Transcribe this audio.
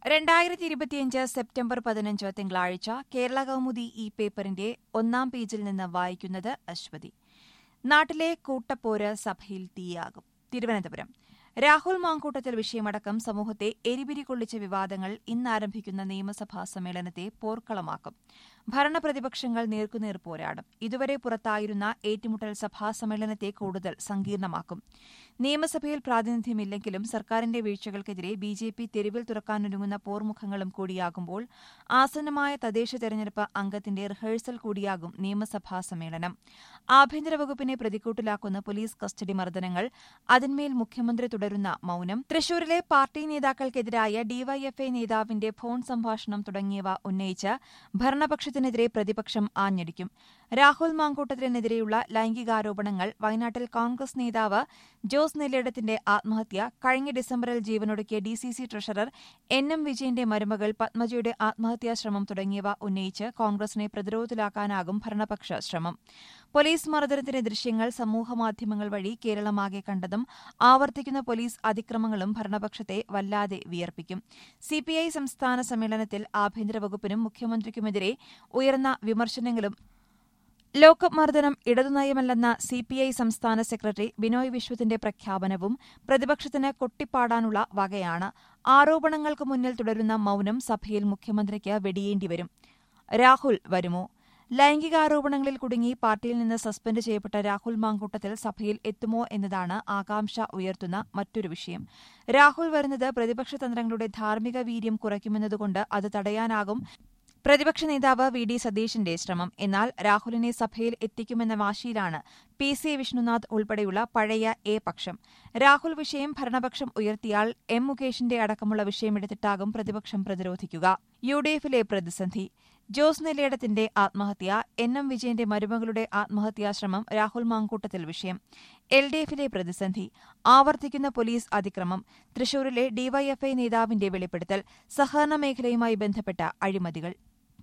രണ്ടായിരത്തി ഇരുപത്തിയഞ്ച് സെപ്റ്റംബർ പതിനഞ്ച് തിങ്കളാഴ്ച കേരള കൗമുദി ഈ പേപ്പറിന്റെ ഒന്നാം പേജിൽ നിന്ന് വായിക്കുന്നത് അശ്വതി നാട്ടിലെ കൂട്ടപ്പോര് സഭയിൽ തീയാകും തിരുവനന്തപുരം രാഹുൽ മാങ്കൂട്ടത്തിൽ വിഷയമടക്കം സമൂഹത്തെ എരിപിരി കൊള്ളിച്ച വിവാദങ്ങൾ ഇന്നാരംഭിക്കുന്ന നിയമസഭാ സമ്മേളനത്തെ പോർക്കളമാക്കും ഭരണപ്രതിപക്ഷങ്ങൾ നേർക്കുനേർ പോരാടും ഇതുവരെ പുറത്തായിരുന്ന ഏറ്റുമുട്ടൽ സഭാ സമ്മേളനത്തെ കൂടുതൽ സങ്കീർണമാക്കും നിയമസഭയിൽ പ്രാതിനിധ്യമില്ലെങ്കിലും സർക്കാരിന്റെ വീഴ്ചകൾക്കെതിരെ ബി ജെ പി തെരുവിൽ തുറക്കാനൊരുങ്ങുന്ന പോർമുഖങ്ങളും കൂടിയാകുമ്പോൾ ആസന്നമായ തദ്ദേശ തെരഞ്ഞെടുപ്പ് അംഗത്തിന്റെ റിഹേഴ്സൽ കൂടിയാകും നിയമസഭാ സമ്മേളനം ആഭ്യന്തര വകുപ്പിനെ പ്രതിക്കൂട്ടിലാക്കുന്ന പോലീസ് കസ്റ്റഡി മർദ്ദനങ്ങൾ അതിന്മേൽ മുഖ്യമന്ത്രി തുടരുന്ന മൌനം തൃശൂരിലെ പാർട്ടി നേതാക്കൾക്കെതിരായ ഡിവൈഎഫ്ഐ നേതാവിന്റെ ഫോൺ സംഭാഷണം തുടങ്ങിയവ ഉന്നയിച്ച് ഭരണപക്ഷത്തിനെതിരെ പ്രതിപക്ഷം ആഞ്ഞടിക്കും രാഹുൽ മാങ്കൂട്ടത്തിനെതിരെയുള്ള ലൈംഗികാരോപണങ്ങൾ വയനാട്ടിൽ കോൺഗ്രസ് നേതാവ് ജോസ് നെല്ലിടത്തിന്റെ ആത്മഹത്യ കഴിഞ്ഞ ഡിസംബറിൽ ജീവനൊടുക്കിയ D C C treasurer N M വിജയന്റെ മരുമകൾ പത്മജയുടെ ആത്മഹത്യാശ്രമം തുടങ്ങിയവ ഉന്നയിച്ച് കോൺഗ്രസിനെ പ്രതിരോധത്തിലാക്കാനാകും ഭരണപക്ഷ ശ്രമം പോലീസ് മർദ്ദനത്തിന്റെ ദൃശ്യങ്ങൾ സമൂഹമാധ്യമങ്ങൾ വഴി കേരളമാകെ കണ്ടതും ആവർത്തിക്കുന്ന പോലീസ് അതിക്രമങ്ങളും ഭരണപക്ഷത്തെ വല്ലാതെ വിയർപ്പിക്കും സിപിഐ സംസ്ഥാന സമ്മേളനത്തിൽ ആഭ്യന്തര വകുപ്പിനും മുഖ്യമന്ത്രിക്കുമെതിരെ ഉയർന്ന വിമർശനങ്ങളും ലോക്കപ്പ് മർദ്ദനം ഇടതുനയമല്ലെന്ന സിപിഐ സംസ്ഥാന സെക്രട്ടറി ബിനോയ് വിശ്വത്തിന്റെ പ്രഖ്യാപനവും പ്രതിപക്ഷത്തിന് കൊട്ടിപ്പാടാനുള്ള വകയാണ് ആരോപണങ്ങൾക്ക് മുന്നിൽ തുടരുന്ന മൌനം സഭയിൽ മുഖ്യമന്ത്രിക്ക് വെടിയേണ്ടിവരും രാഹുൽ വരുമോ ലൈംഗികാരോപണങ്ങളിൽ കുടുങ്ങി പാർട്ടിയിൽ നിന്ന് സസ്പെൻഡ് ചെയ്യപ്പെട്ട രാഹുൽ മാങ്കൂട്ടത്തിൽ സഭയിൽ എത്തുമോ എന്നതാണ് ആകാംക്ഷ ഉയർത്തുന്ന മറ്റൊരു വിഷയം രാഹുൽ വരുന്നത് പ്രതിപക്ഷ തന്ത്രങ്ങളുടെ ധാർമ്മിക വീര്യം കുറയ്ക്കുമെന്നതുകൊണ്ട് അത് തടയാനാകും പ്രതിപക്ഷ നേതാവ് വി ഡി സതീശന്റെ ശ്രമം എന്നാൽ രാഹുലിനെ സഭയിൽ എത്തിക്കുമെന്ന വാശിയിലാണ് പി സി വിഷ്ണുനാഥ് ഉൾപ്പെടെയുള്ള പഴയ എ പക്ഷം രാഹുൽ വിഷയം ഭരണപക്ഷം ഉയർത്തിയാൽ എം മുകേഷിന്റെ അടക്കമുള്ള വിഷയമെടുത്തിട്ടാകും പ്രതിപക്ഷം പ്രതിരോധിക്കുക യു ഡി എഫിലെ പ്രതിസന്ധി ജോസ് നെല്ലിയടത്തിന്റെ ആത്മഹത്യ എൻ എം വിജയന്റെ മരുമകളുടെ ആത്മഹത്യാശ്രമം രാഹുൽ മാങ്കൂട്ടത്തിൽ വിഷയം എൽ ഡി എഫിലെ പ്രതിസന്ധി ആവർത്തിക്കുന്ന പോലീസ് അതിക്രമം തൃശൂരിലെ ഡിവൈഎഫ്ഐ നേതാവിന്റെ വെളിപ്പെടുത്തൽ സഹകരണ മേഖലയുമായി ബന്ധപ്പെട്ട അഴിമതികൾ